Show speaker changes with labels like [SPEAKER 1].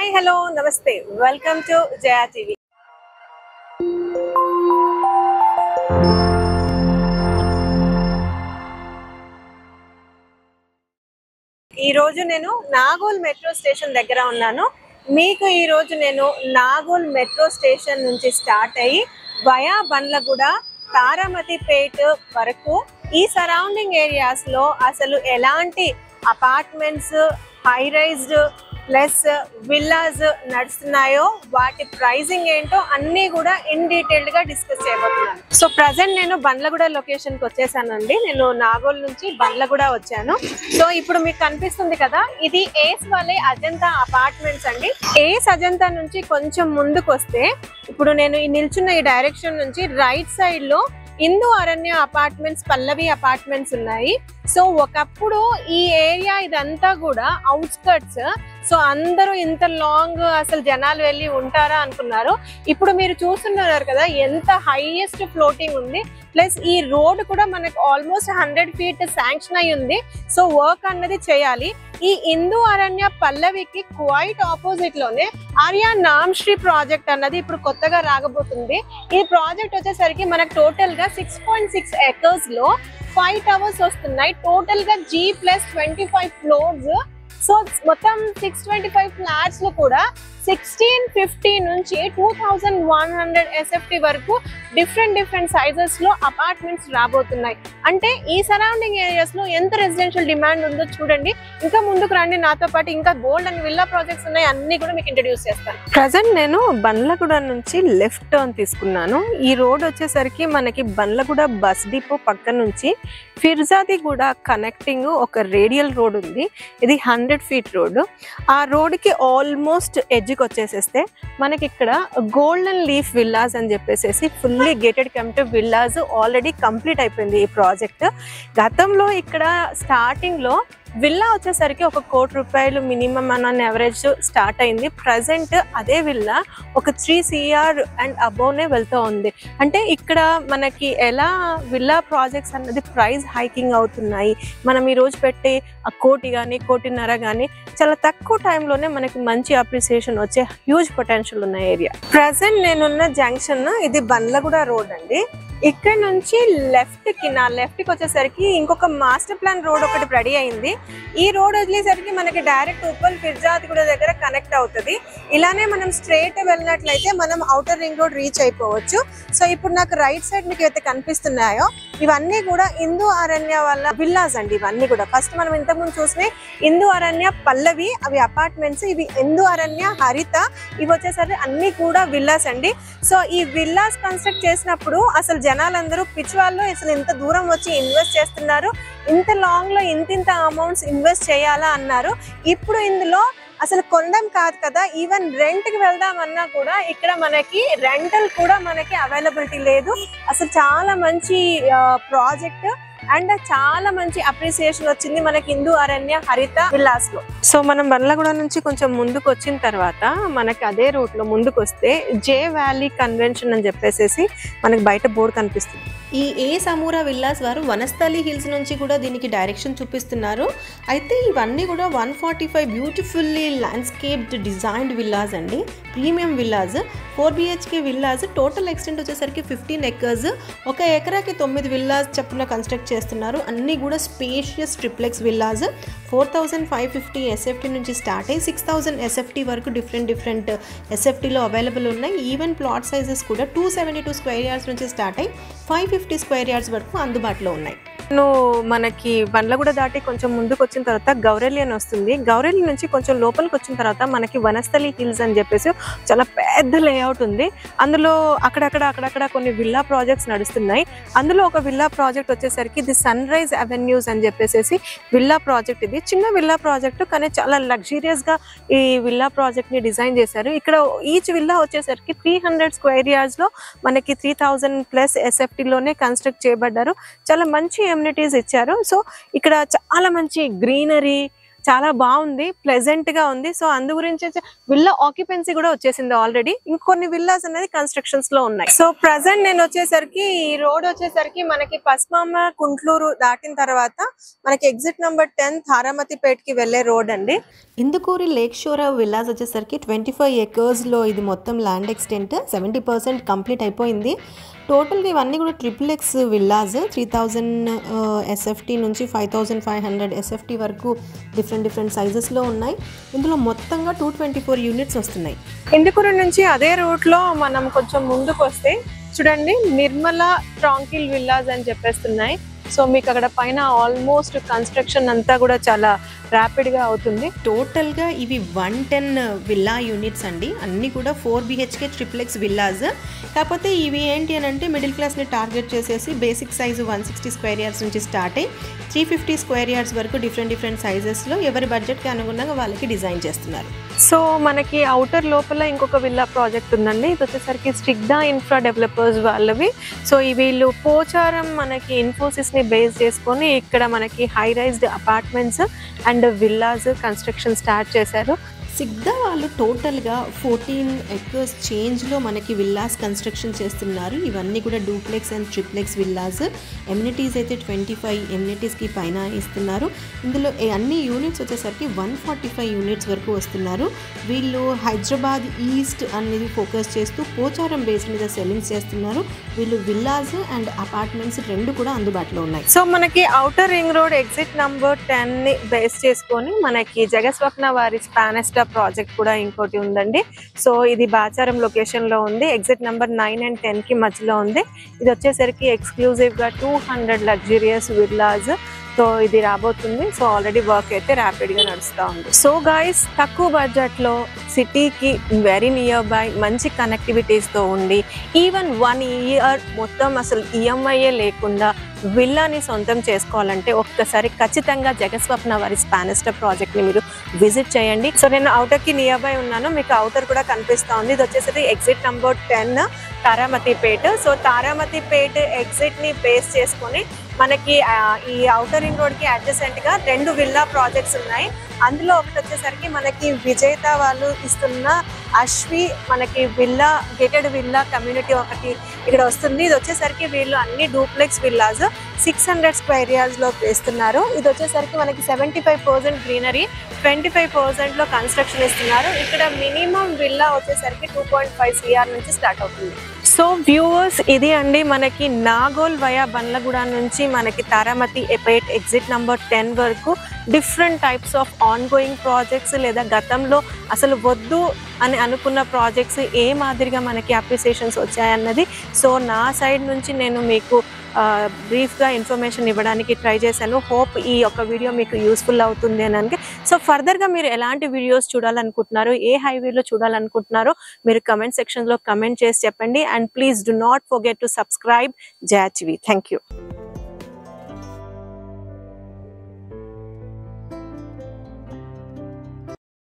[SPEAKER 1] hi hello namaste welcome to Jaya TV ఈ రోజు నేను నాగోల్ మెట్రో స్టేషన్ దగ్గర ఉన్నాను మీకు ఈ రోజు నేను నాగోల్ మెట్రో స్టేషన్ నుంచి స్టార్ట్ అయ్యి వయా బండ్లగూడ తారామతిపేట వరకు ఈ సరౌండింగ్ ఏరియాస్ లో అసలు ఎలాంటి apartments high rised plus villas నడుస్తున్నాయో వాటి ప్రైసింగ్ ఏంటో అన్ని కూడా ఇన్ డీటెయిల్డ్ గా డిస్కస్ చేయబోతున్నాను సో ప్రజెంట్ నేను బండ్లగూడ లొకేషన్ కి వచ్చేసానండి నేను నాగోల్ నుంచి బండ్లగూడ వచ్చాను సో ఇప్పుడు మీకు కనిపిస్తుంది కదా ఇది ఏస్ వాళ్ళే అజంతా అపార్ట్మెంట్స్ అండి ఏస్ అజంతా నుంచి కొంచెం ముందుకు వస్తే ఇప్పుడు నేను ఈ నిల్చున్న ఈ డైరెక్షన్ నుంచి రైట్ సైడ్ లో హిందూ అరణ్య అపార్ట్మెంట్స్ పల్లవి అపార్ట్మెంట్స్ ఉన్నాయి సో ఒకప్పుడు ఈ ఏరియా ఇదంతా కూడా అవుట్స్కర్ట్స్ సో అందరూ ఇంత లాంగ్ అసలు జనాలు వెళ్ళి ఉంటారా అనుకున్నారు ఇప్పుడు మీరు చూస్తున్నారు కదా ఎంత హైయెస్ట్ ఫ్లోటింగ్ ఉంది ప్లస్ ఈ రోడ్ కూడా మనకు ఆల్మోస్ట్ హండ్రెడ్ ఫీట్ శాంక్షన్ అయి ఉంది సో వర్క్ అన్నది చేయాలి ఈ హిందూ అరణ్య పల్లవికి క్వైట్ ఆపోజిట్ లోనే ఆర్యా నామ్శ్రీ ప్రాజెక్ట్ అన్నది ఇప్పుడు కొత్తగా రాగబోతుంది ఈ ప్రాజెక్ట్ వచ్చేసరికి మనకు టోటల్ గా సిక్స్ పాయింట్ సిక్స్ ఎకర్స్ లో ఫైవ్ టవర్స్ వస్తున్నాయి టోటల్ గా G plus twenty five floors so మొత్తం సిక్స్ ట్వంటీ ఫైవ్ ఫ్లాట్స్ లో కూడా సిక్స్టీన్ ఫిఫ్టీ నుంచి two thousand one hundred SFT వరకు డిఫరెంట్ డిఫరెంట్ సైజెస్ లో అపార్ట్మెంట్స్ రాబోతున్నాయి అంటే ఈ సరౌండింగ్ ఏరియాస్ లో ఎంత రెసిడెన్షియల్ డిమాండ్ ఉందో చూడండి ఇంకా ముందుకు రండి నాతో పాటు ఇంకా గోల్డ్ అండ్ విల్లా ప్రాజెక్ట్స్ ఉన్నాయి అన్ని కూడా మీకు ఇంట్రడ్యూస్ చేస్తాను ప్రజెంట్ నేను బండ్లగూడ నుంచి లెఫ్ట్ టర్న్ తీసుకున్నాను ఈ రోడ్ వచ్చేసరికి మనకి బండ్లగూడ బస్ డిపో పక్క నుంచి ఫిర్జాదిగూడ కనెక్టింగ్ ఒక రేడియల్ రోడ్ ఉంది ఇది హండ్రెడ్ ఫీట్ రోడ్ ఆ రోడ్కి ఆల్మోస్ట్ ఎడ్జ్కి వచ్చేసేస్తే మనకి ఇక్కడ గోల్డెన్ లీఫ్ విల్లాస్ అని చెప్పేసి fully gated community villas already complete అయిపోయింది ఈ ప్రాజెక్ట్ గతంలో ఇక్కడ స్టార్టింగ్ లో విల్లా వచ్చేసరికి ఒక కోటి రూపాయలు మినిమం అన్న ఎవరేజ్ స్టార్ట్ అయింది ప్రజెంట్ అదే విల్లా ఒక త్రీ సిఆర్ అండ్ అబోవ్నే వెళ్తూ ఉంది అంటే ఇక్కడ మనకి ఎలా విల్లా ప్రాజెక్ట్స్ అన్నది ప్రైస్ హైకింగ్ అవుతున్నాయి మనం ఈ రోజు పెట్టే ఆ కోటి కానీ కోటిన్నర కానీ చాలా తక్కువ టైంలోనే మనకి మంచి అప్రిసియేషన్ వచ్చే హ్యూజ్ పొటెన్షియల్ ఉన్న ఏరియా ప్రజెంట్ నేనున్న జంక్షన్ ఇది బండ్లగూడ రోడ్ అండి ఇక్కడ నుంచి లెఫ్ట్ కి నా లెఫ్ట్ కి వచ్చేసరికి ఇంకొక మాస్టర్ ప్లాన్ రోడ్ ఒకటి రెడీ అయింది ఈ రోడ్ వదిలేసరికి మనకి డైరెక్ట్ ఉప్పల్ ఫిర్జాదిగూడ దగ్గర కనెక్ట్ అవుతుంది ఇలానే మనం స్ట్రేట్ వెళ్ళినట్లయితే మనం అవుటర్ రింగ్ రోడ్ రీచ్ అయిపోవచ్చు సో ఇప్పుడు నాకు రైట్ సైడ్ మీకు అయితే కనిపిస్తున్నాయో ఇవన్నీ కూడా హిందూ అరణ్య వల్ల విల్లాస్ అండి ఇవన్నీ కూడా ఫస్ట్ మనం ఇంతకుముందు చూసినాయి హిందూ అరణ్య పల్లవి అవి అపార్ట్మెంట్స్ ఇవి హిందూ అరణ్య హరిత ఇవి వచ్చేసరికి అన్ని కూడా విల్లాస్ అండి సో ఈ విల్లాస్ కన్స్ట్రక్ట్ చేసినప్పుడు అసలు జనాలందరూ పిచ్ వాళ్ళు అసలు ఇంత దూరం వచ్చి ఇన్వెస్ట్ చేస్తున్నారు ఇంత లాంగ్ లో ఇంత ఇంత అమౌంట్స్ ఇన్వెస్ట్ చేయాలా అన్నారు ఇప్పుడు ఇందులో అసలు కొనడం కాదు కదా ఈవెన్ రెంట్ కి వెళ్దామన్నా కూడా ఇక్కడ మనకి రెంటల్ కూడా మనకి అవైలబిలిటీ లేదు అసలు చాలా మంచి ప్రాజెక్ట్ అండ్ చాలా మంచి అప్రిసియేషన్ వచ్చింది మనకి హిందూ అరణ్య హరిత విల్లాస్ లో సో మనం బండ్లగూడ నుంచి కొంచెం ముందుకు వచ్చిన తర్వాత మనకి అదే రూట్ లో ముందుకు వస్తే జే వ్యాలీ కన్వెన్షన్ అని చెప్పేసి మనకి బయట బోర్డు కనిపిస్తుంది
[SPEAKER 2] ఈ ఏ సమూరా విల్లాస్ వారు వనస్థలి హిల్స్ నుంచి కూడా దీనికి డైరెక్షన్ చూపిస్తున్నారు అయితే ఇవన్నీ కూడా one forty five beautifully landscaped designed villas అండి premium villas four BHK villas total extent వచ్చేసరికి ఫిఫ్టీన్ ఎకర్స్ ఒక ఎకరాకి తొమ్మిది విల్లాస్ చప్పున కన్స్ట్రక్ట్ చేస్తున్నారు అన్నీ కూడా spacious triplex villas four thousand five fifty SFT నుంచి స్టార్ట్ అయ్యి సిక్స్ థౌజండ్ ఎస్ఎఫ్టీ వరకు డిఫరెంట్ డిఫరెంట్ ఎస్ఎఫ్టీలో అవైలబుల్ ఉన్నాయి ఈవెన్ ప్లాట్ సైజెస్ కూడా two seventy two square yards నుంచి స్టార్ట్ అయ్యి ఫైవ్ ఫిఫ్టీ స్క్వేర్ యార్డ్స్ వరకు అందుబాటులో ఉన్నాయి
[SPEAKER 1] నేను మనకి బండ్లగూడ దాటి కొంచెం ముందుకు వచ్చిన తర్వాత గౌరెల్లి అని వస్తుంది గౌరెల్లి నుంచి కొంచెం లోపలికి వచ్చిన తర్వాత మనకి వనస్థలి హిల్స్ అని చెప్పేసి చాలా పెద్ద లేఅవుట్ ఉంది అందులో అక్కడక్కడ అక్కడక్కడ కొన్ని విల్లా ప్రాజెక్ట్స్ నడుస్తున్నాయి అందులో ఒక విల్లా ప్రాజెక్ట్ వచ్చేసరికి ఇది సన్ రైజ్ అవెన్యూస్ అని చెప్పేసి విల్లా ప్రాజెక్ట్ ఇది చిన్న విల్లా ప్రాజెక్ట్ కానీ చాలా లగ్జీరియస్ గా ఈ విల్లా ప్రాజెక్ట్ ని డిజైన్ చేశారు ఇక్కడ ఈచ్ విల్లా వచ్చేసరికి త్రీ హండ్రెడ్ స్క్వేర్ యార్డ్స్ లో మనకి త్రీ థౌజండ్ ప్లస్ ఎస్ఎఫ్టీ లోనే కన్స్ట్రక్ట్ చేయబడ్డారు చాలా మంచి ఎమ్యూనిటీస్ ఇచ్చారు సో ఇక్కడ చాలా మంచి గ్రీనరీ చాలా బాగుంది ప్లెజెంట్ గా ఉంది సో అందు గురించి విల్లా ఆక్యుపెన్సీ కూడా వచ్చేసింది ఆల్రెడీ ఇంకొన్ని విల్లాస్ అనేది కన్స్ట్రక్షన్స్ లో ఉన్నాయి సో ప్రజెంట్ నేను వచ్చేసరికి ఈ రోడ్ వచ్చేసరికి మనకి పస్మామ కుంట్లూరు దాటిన తర్వాత మనకి ఎగ్జిట్ నెంబర్ టెన్ తారామతిపేట్ కి వెళ్లే రోడ్ అండి
[SPEAKER 2] ఇందుకూరి లేక్ షోర్ విల్లాస్ వచ్చేసరికి ట్వంటీ ఫైవ్ ఎకర్స్లో ఇది మొత్తం land extent seventy percent complete అయిపోయింది టోటల్గా ఇవన్నీ కూడా triplex villas three thousand SFT నుంచి five thousand five hundred SFT వరకు డిఫరెంట్ డిఫరెంట్ సైజెస్లో ఉన్నాయి ఇందులో మొత్తంగా టూ ట్వంటీ ఫోర్ యూనిట్స్ వస్తున్నాయి
[SPEAKER 1] ఇందుకూరు నుంచి అదే రూట్ లో మనం కొంచెం ముందుకు వస్తే చూడండి నిర్మల ట్రాంకిల్ విల్లాస్ అని చెప్పేస్తున్నాయి సో మీకు అక్కడ పైన ఆల్మోస్ట్ కన్స్ట్రక్షన్ అంతా కూడా చాలా ర్యాపిడ్ గా అవుతుంది
[SPEAKER 2] టోటల్గా ఇవి వన్ టెన్ విల్లా యూనిట్స్ అండి అన్నీ కూడా ఫోర్ బిహెచ్కే ట్రిప్లెక్స్ విల్లాస్ కాకపోతే ఇవి ఏంటి అని అంటే మిడిల్ క్లాస్ని టార్గెట్ చేసేసి basic size one sixty square yards నుంచి స్టార్ట్ అయ్యి త్రీ ఫిఫ్టీ స్క్వేర్ యార్డ్స్ వరకు డిఫరెంట్ డిఫరెంట్ సైజెస్లో ఎవరి బడ్జెట్కి అనుగుణంగా వాళ్ళకి డిజైన్ చేస్తున్నారు
[SPEAKER 1] సో మనకి అవుటర్ లోపల ఇంకొక విల్లా ప్రాజెక్ట్ ఉందండి ఇది వచ్చేసరికి స్టిగ్డా ఇన్ఫ్రా డెవలపర్స్ వాళ్ళవి సో ఈ వీళ్ళు పోచారం మనకి ఇన్ఫోసిస్ ని బేస్ చేసుకొని ఇక్కడ మనకి high raised apartments and villas construction start చేశారు
[SPEAKER 2] సిగ్దా వాళ్ళు టోటల్గా ఫోర్టీన్ ఎకర్స్ చేంజ్లో మనకి విల్లాస్ కన్స్ట్రక్షన్ చేస్తున్నారు ఇవన్నీ కూడా duplex and triplex villas amenities అయితే ట్వంటీ ఫైవ్ ఎమ్యూనిటీస్కి పైన ఇస్తున్నారు ఇందులో ఏ- అన్ని యూనిట్స్ వచ్చేసరికి వన్ ఫార్టీ ఫైవ్ యూనిట్స్ వరకు వస్తున్నారు వీళ్ళు హైదరాబాద్ ఈస్ట్ అనేది ఫోకస్ చేస్తూ పోచారం బేస్ మీద సెల్లింగ్స్ చేస్తున్నారు వీళ్ళు విల్లాస్ అండ్ అపార్ట్మెంట్స్ రెండు కూడా అందుబాటులో ఉన్నాయి
[SPEAKER 1] సో మనకి outer ring road exit number ten ని బేస్ చేసుకొని మనకి జగస్వప్న వారి స్పానెస్టా ప్రాజెక్ట్ కూడా ఇంకోటి ఉందండి సో ఇది బాచారం లొకేషన్ లో ఉంది exit number nine and ten కి మధ్యలో ఉంది ఇది వచ్చేసరికి ఎక్స్క్లూజివ్ గా two hundred luxurious villas so ఇది రాబోతుంది సో ఆల్రెడీ వర్క్ అయితే ర్యాపిడ్ గా నడుస్తూ ఉంది సో గాయస్ తక్కువ బడ్జెట్ లో సిటీకి వెరీ నియర్ బై మంచి కనెక్టివిటీస్ తో ఉండి ఈవెన్ వన్ ఇయర్ మొత్తం అసలు ఈఎంఐఏ లేకుండా విల్లాని సొంతం చేసుకోవాలంటే ఒక్కసారి ఖచ్చితంగా జగస్వప్న వారి స్పానిస్టర్ ప్రాజెక్ట్ ని మీరు విజిట్ చేయండి సో నేను అవుటర్ కి నియర్ బై ఉన్నాను మీకు అవుటర్ కూడా కనిపిస్తా ఉంది ఇది వచ్చేసరికి exit number ten Taramatipet so Taramatipet exit ని బేస్ చేసుకొని మనకి ఆ, ఈ అవుటర్ రింగ్ రోడ్ కి అడ్జసెంట్ గా రెండు విల్లా ప్రాజెక్ట్స్ ఉన్నాయి అందులో ఒకటి వచ్చేసరికి మనకి విజేత వాళ్ళు ఇస్తున్న అశ్వి మనకి విల్లా గేటెడ్ విల్లా కమ్యూనిటీ ఒకటి ఇక్కడ వస్తుంది ఇది వచ్చేసరికి వీళ్ళు అన్ని duplex villas six hundred square yards లో వేస్తున్నారు ఇది వచ్చేసరికి మనకి seventy five percent greenery twenty five percent లో కన్స్ట్రక్షన్ ఇస్తున్నారు ఇక్కడ మినిమం విల్లా వచ్చేసరికి టూ పాయింట్ ఫైవ్ సిఆర్ నుంచి స్టార్ట్ అవుతుంది సో వ్యూవర్స్ ఇది అండి మనకి నాగోల్ వయా బండ్లగూడ నుంచి మనకి Taramatipet exit number ten వరకు different types of ongoing projects లేదా గతంలో అసలు వద్దు అని అనుకున్న ప్రాజెక్ట్స్ ఏ మాదిరిగా మనకి అప్రిసియేషన్స్ వచ్చాయన్నది సో నా సైడ్ నుంచి నేను మీకు బ్రీఫ్గా ఇన్ఫర్మేషన్ ఇవ్వడానికి ట్రై చేశాను హోప్ ఈ యొక్క వీడియో మీకు యూస్ఫుల్ అవుతుంది అని అంటే సో ఫర్దర్గా మీరు ఎలాంటి వీడియోస్ చూడాలనుకుంటున్నారో ఏ హైవేలో చూడాలనుకుంటున్నారో మీరు కమెంట్ సెక్షన్లో కమెంట్ చేసి చెప్పండి and please do not forget to subscribe జాచ్వి థ్యాంక్ యూ